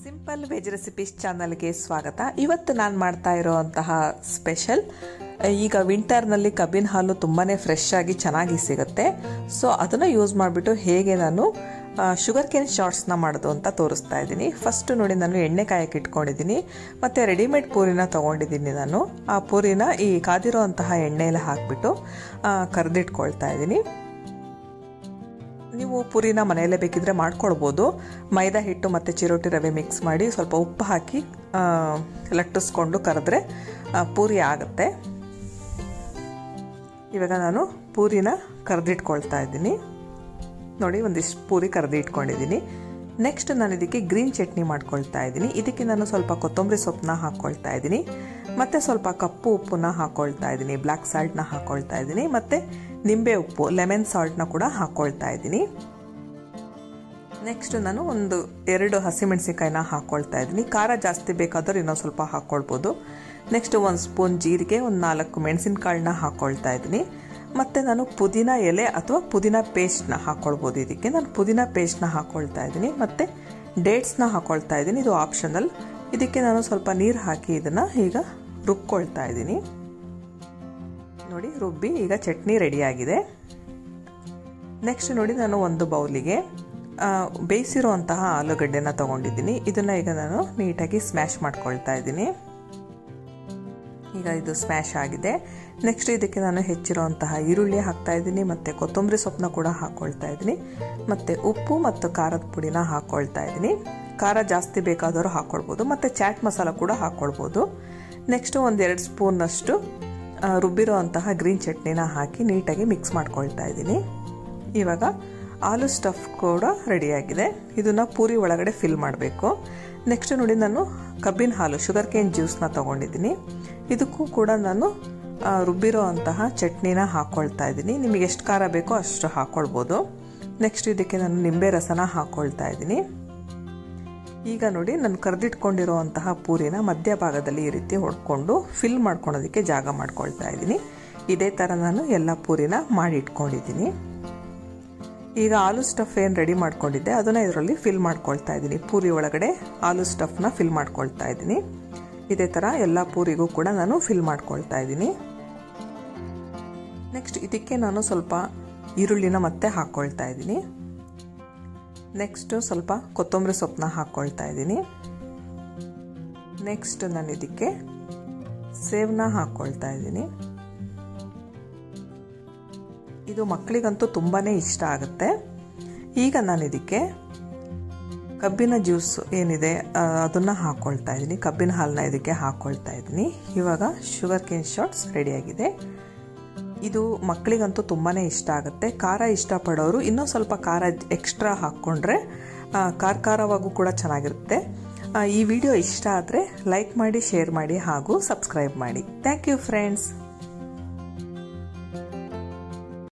simple veg recipes ಚಾನಲ್ಗೆ ಸ್ವಾಗತ ಇವತ್ತು ನಾನು ಮಾಡ್ತಾ ಇರೋವಂತಹ ಸ್ಪೆಷಲ್ ಈಗ ವಿಂಟರ್ನಲ್ಲಿ ಕಬ್ಬಿನ ಹಾಲು ತುಂಬಾ ಫ್ರೆಶ್ ಆಗಿ ಚೆನ್ನಾಗಿ ಸಿಗುತ್ತೆ ಸೊ ಅದನ್ನು ಯೂಸ್ ಮಾಡಿಬಿಟ್ಟು ಹೇಗೆ ನಾನು ಶುಗರ್ ಕೇನ್ ಶಾರ್ಟ್ಸ್ನ ಮಾಡೋದು ಅಂತ ತೋರಿಸ್ತಾ ಇದ್ದೀನಿ ಫಸ್ಟ್ ನೋಡಿ ನಾನು ಎಣ್ಣೆ ಕಾಯಕ್ಕೆ ಇಟ್ಕೊಂಡಿದ್ದೀನಿ ಮತ್ತು ರೆಡಿಮೇಡ್ ಪೂರಿನ ತೊಗೊಂಡಿದ್ದೀನಿ ನಾನು ಆ ಪೂರಿನ ಈ ಕಾದಿರೋ ಅಂತಹ ಎಣ್ಣೆಯಲ್ಲಿ ಹಾಕಿಬಿಟ್ಟು ಕರೆದಿಟ್ಕೊಳ್ತಾ ಇದ್ದೀನಿ ನೀವು ಪುರಿನ ಮನೆಯಲ್ಲೇ ಬೇಕಿದ್ರೆ ಮಾಡ್ಕೊಳ್ಬೋದು ಮೈದಾ ಹಿಟ್ಟು ಮತ್ತು ಚಿರೋಟಿ ರವೆ ಮಿಕ್ಸ್ ಮಾಡಿ ಸ್ವಲ್ಪ ಉಪ್ಪು ಹಾಕಿ ಲಟ್ಟಿಸ್ಕೊಂಡು ಕರೆದ್ರೆ ಪೂರಿ ಆಗುತ್ತೆ ಇವಾಗ ನಾನು ಪೂರಿನ ಕರೆದಿಟ್ಕೊಳ್ತಾ ಇದ್ದೀನಿ ನೋಡಿ ಒಂದಿಷ್ಟು ಪೂರಿ ಕರೆದು ಇಟ್ಕೊಂಡಿದ್ದೀನಿ ನೆಕ್ಸ್ಟ್ ನಾನು ಇದಕ್ಕೆ ಗ್ರೀನ್ ಚಟ್ನಿ ಮಾಡ್ಕೊಳ್ತಾ ಇದ್ದೀನಿ ಇದಕ್ಕೆ ನಾನು ಸ್ವಲ್ಪ ಕೊತ್ತಂಬರಿ ಸೊಪ್ಪನ್ನ ಹಾಕ್ಕೊಳ್ತಾ ಇದ್ದೀನಿ ಮತ್ತು ಸ್ವಲ್ಪ ಕಪ್ಪು ಉಪ್ಪನ್ನ ಹಾಕ್ಕೊಳ್ತಾ ಇದ್ದೀನಿ ಬ್ಲ್ಯಾಕ್ ಸಾಲ್ಟ್ನ ಹಾಕ್ಕೊಳ್ತಾ ಇದ್ದೀನಿ ಮತ್ತು ನಿಂಬೆ ಉಪ್ಪು ಲೆಮನ್ ಸಾಲ್ಟ್ನ ಕೂಡ ಹಾಕ್ಕೊಳ್ತಾ ಇದ್ದೀನಿ ನೆಕ್ಸ್ಟ್ ನಾನು ಒಂದು ಎರಡು ಹಸಿಮೆಣಸಿನ್ಕಾಯಿನ ಹಾಕ್ಕೊಳ್ತಾ ಇದ್ದೀನಿ ಖಾರ ಜಾಸ್ತಿ ಬೇಕಾದ್ರೆ ಇನ್ನೊಂದು ಸ್ವಲ್ಪ ಹಾಕ್ಕೊಳ್ಬೋದು ನೆಕ್ಸ್ಟ್ ಒಂದು ಸ್ಪೂನ್ ಜೀರಿಗೆ ಒಂದು ನಾಲ್ಕು ಮೆಣಸಿನ್ಕಾಳನ್ನ ಹಾಕ್ಕೊಳ್ತಾ ಇದ್ದೀನಿ ಮತ್ತು ನಾನು ಪುದೀನ ಎಲೆ ಅಥವಾ ಪುದೀನ ಪೇಸ್ಟ್ನ ಹಾಕ್ಕೊಳ್ಬೋದು ಇದಕ್ಕೆ ನಾನು ಪುದೀನ ಪೇಸ್ಟ್ನ ಹಾಕ್ಕೊಳ್ತಾ ಇದ್ದೀನಿ ಮತ್ತು ಡೇಟ್ಸ್ನ ಹಾಕ್ಕೊಳ್ತಾ ಇದ್ದೀನಿ ಇದು ಆಪ್ಷನಲ್ ಇದಕ್ಕೆ ನಾನು ಸ್ವಲ್ಪ ನೀರು ಹಾಕಿ ಇದನ್ನು ಈಗ ರುಬ್ಕೊಳ್ತಾ ಇದ್ದೀನಿ ನೋಡಿ ರುಬ್ಬಿ ಈಗ ಚಟ್ನಿ ರೆಡಿಯಾಗಿದೆ ನೆಕ್ಸ್ಟ್ ನೋಡಿ ನಾನು ಒಂದು ಬೌಲಿಗೆ ಬೇಯಿಸಿರುವಂತಹ ಆಲೂಗಡ್ಡೆನ ತೊಗೊಂಡಿದ್ದೀನಿ ಇದನ್ನು ಈಗ ನಾನು ನೀಟಾಗಿ ಸ್ಮ್ಯಾಶ್ ಮಾಡ್ಕೊಳ್ತಾ ಇದ್ದೀನಿ ಈಗ ಇದು ಸ್ಮ್ಯಾಶ್ ಆಗಿದೆ ನೆಕ್ಸ್ಟ್ ಇದಕ್ಕೆ ನಾನು ಹೆಚ್ಚಿರುವಂತಹ ಈರುಳ್ಳಿ ಹಾಕ್ತಾ ಇದ್ದೀನಿ ಮತ್ತು ಕೊತ್ತಂಬರಿ ಸೊಪ್ಪನ್ನ ಕೂಡ ಹಾಕ್ಕೊಳ್ತಾ ಇದ್ದೀನಿ ಮತ್ತು ಉಪ್ಪು ಮತ್ತು ಖಾರದ ಪುಡಿನ ಹಾಕ್ಕೊಳ್ತಾ ಇದ್ದೀನಿ ಖಾರ ಜಾಸ್ತಿ ಬೇಕಾದವರು ಹಾಕ್ಕೊಳ್ಬೋದು ಮತ್ತು ಚಾಟ್ ಮಸಾಲ ಕೂಡ ಹಾಕ್ಕೊಳ್ಬೋದು ನೆಕ್ಸ್ಟು ಒಂದೆರಡು ಸ್ಪೂನಷ್ಟು ರುಬ್ಬಿರೋ ಅಂತಹ ಗ್ರೀನ್ ಚಟ್ನಿನ ಹಾಕಿ ನೀಟಾಗಿ ಮಿಕ್ಸ್ ಮಾಡ್ಕೊಳ್ತಾ ಇದ್ದೀನಿ ಇವಾಗ ಆಲೂ ಸ್ಟಫ್ ಕೂಡ ರೆಡಿಯಾಗಿದೆ ಇದನ್ನು ಪೂರಿ ಒಳಗಡೆ ಫಿಲ್ ಮಾಡಬೇಕು ನೆಕ್ಸ್ಟ್ ನೋಡಿ ನಾನು ಕಬ್ಬಿನ ಹಾಲು ಶುಗರ್ ಕೇನ್ ಜ್ಯೂಸ್ನ ತೊಗೊಂಡಿದ್ದೀನಿ ಇದಕ್ಕೂ ಕೂಡ ನಾನು ರುಬ್ಬಿರೋ ಅಂತಹ ಚಟ್ನಿನ ಹಾಕ್ಕೊಳ್ತಾ ಇದ್ದೀನಿ ನಿಮಗೆ ಎಷ್ಟು ಖಾರ ಬೇಕೋ ಅಷ್ಟು ಹಾಕ್ಕೊಳ್ಬೋದು ನೆಕ್ಸ್ಟ್ ಇದಕ್ಕೆ ನಾನು ನಿಂಬೆ ರಸನ ಹಾಕ್ಕೊಳ್ತಾ ಇದ್ದೀನಿ ಈಗ ನೋಡಿ ನಾನು ಕರೆದಿಟ್ಕೊಂಡಿರೋ ಅಂತಹ ಪೂರಿನ ಮಧ್ಯಭಾಗದಲ್ಲಿ ಈ ರೀತಿ ಹೊಡ್ಕೊಂಡು ಫಿಲ್ ಮಾಡ್ಕೊಳೋದಕ್ಕೆ ಜಾಗ ಮಾಡ್ಕೊಳ್ತಾ ಇದ್ದೀನಿ ಇದೇ ಥರ ನಾನು ಎಲ್ಲ ಪೂರಿನ ಮಾಡಿ ಇಟ್ಕೊಂಡಿದ್ದೀನಿ ಈಗ ಆಲೂ ಸ್ಟಫ್ ಏನು ರೆಡಿ ಮಾಡ್ಕೊಂಡಿದ್ದೆ ಅದನ್ನು ಇದರಲ್ಲಿ ಫಿಲ್ ಮಾಡ್ಕೊಳ್ತಾ ಇದ್ದೀನಿ ಪೂರಿ ಒಳಗಡೆ ಆಲೂ ಸ್ಟಫ್ನ ಫಿಲ್ ಮಾಡ್ಕೊಳ್ತಾ ಇದ್ದೀನಿ ಇದೇ ಥರ ಎಲ್ಲ ಪೂರಿಗೂ ಕೂಡ ನಾನು ಫಿಲ್ ಮಾಡ್ಕೊಳ್ತಾ ಇದ್ದೀನಿ ನೆಕ್ಸ್ಟ್ ಇದಕ್ಕೆ ನಾನು ಸ್ವಲ್ಪ ಈರುಳ್ಳಿನ ಮತ್ತೆ ಹಾಕ್ಕೊಳ್ತಾ ಇದ್ದೀನಿ ನೆಕ್ಸ್ಟ್ ಸ್ವಲ್ಪ ಕೊತ್ತಂಬರಿ ಸೊಪ್ಪನ್ನ ಹಾಕ್ಕೊಳ್ತಾ ಇದ್ದೀನಿ ನೆಕ್ಸ್ಟ್ ನಾನು ಇದಕ್ಕೆ ಸೇವ್ನ ಹಾಕ್ಕೊಳ್ತಾ ಇದ್ದೀನಿ ಇದು ಮಕ್ಕಳಿಗಂತೂ ತುಂಬಾ ಇಷ್ಟ ಆಗುತ್ತೆ ಈಗ ನಾನು ಇದಕ್ಕೆ ಕಬ್ಬಿನ ಜ್ಯೂಸ್ ಏನಿದೆ ಅದನ್ನು ಹಾಕ್ಕೊಳ್ತಾ ಇದ್ದೀನಿ ಕಬ್ಬಿನ ಹಾಲನ್ನ ಇದಕ್ಕೆ ಹಾಕ್ಕೊಳ್ತಾ ಇದ್ದೀನಿ ಇವಾಗ ಶುಗರ್ ಕೇನ್ ಶಾಟ್ಸ್ ರೆಡಿಯಾಗಿದೆ ಇದು ಮಕ್ಕಳಿಗಂತೂ ತುಂಬಾ ಇಷ್ಟ ಆಗುತ್ತೆ ಖಾರ ಇಷ್ಟಪಡೋರು ಇನ್ನೂ ಸ್ವಲ್ಪ ಖಾರ ಎಕ್ಸ್ಟ್ರಾ ಹಾಕ್ಕೊಂಡ್ರೆ ಖಾರ ಖಾರವಾಗೂ ಕೂಡ ಚೆನ್ನಾಗಿರುತ್ತೆ ಈ ವಿಡಿಯೋ ಇಷ್ಟ ಆದರೆ ಲೈಕ್ ಮಾಡಿ ಶೇರ್ ಮಾಡಿ ಹಾಗೂ ಸಬ್ಸ್ಕ್ರೈಬ್ ಮಾಡಿ ಥ್ಯಾಂಕ್ ಯು ಫ್ರೆಂಡ್ಸ್